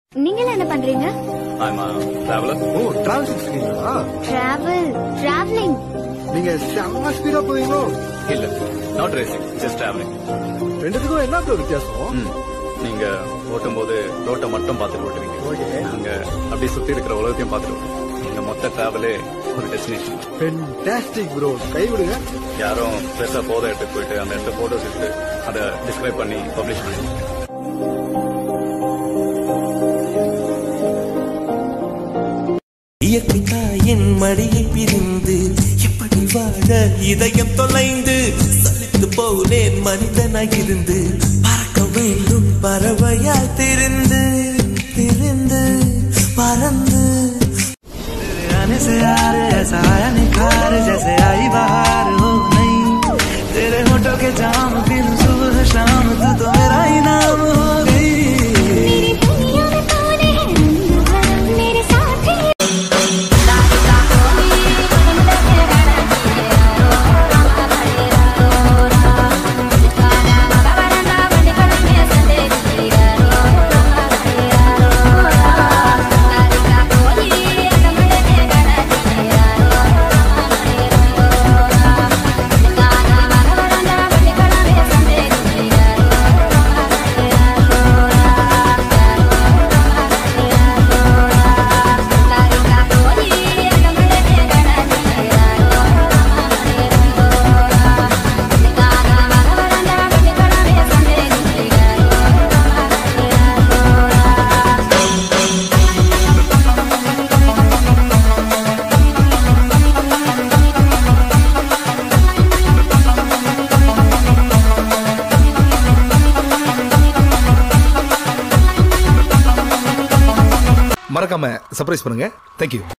நீங்க என்ன பண்றீங்க I'm a traveler. ஓ டிராவல் இருக்கீங்களா டிராவல் டிராவலிங் நீங்க செம்ம ஸ்பீடா போவீங்களோ இல்ல நாட் ரேசிங் ஜஸ்ட் டிராவலிங் ரெண்டுத்துக்கும் என்ன ப்ரோ வித்தியாசம் நீங்க ஓட்டும் போது ரோட்டை மட்டும் பார்த்துட்டு ஓட்டுவீங்க Okay. நாங்க அப்படியே சுத்தி இருக்கிற உலகத்தையும் பார்த்துட்டு ஓட்டுவோம். எங்க மொத்த டிராவலே ஒரு டெஸ்டினேஷன் ஃபென்டாஸ்டிக் ப்ரோ கை விடுங்க யாரும் பெருசா போத இடத்துக்கு போயிட்டு அந்த இடத்த போட்டோஸ் எடுத்து அதை டிஸ்கிரைப் பண்ணி பப்ளிஷ் பண்ணி இயற்கை தாயின் மடியை பிரிந்து எப்படி வாழ இதயம் தொலைந்து சலித்து போனேன் மனிதனாய் இருந்து பறக்க வேண்டும் பறவையாய் திரிந்து திரிந்து பறந்து आने से यार ऐसा आया निखार जैसे आई बाहर हो नहीं तेरे होठों के जाम बिन सुबह शाम तू तो मेरा ही नाम हो गई मेरी दुनिया में कौन है रंग मेरे साथ ही மறக்காம சர்ப்ரைஸ் பண்ணுங்க தேங்க்யூ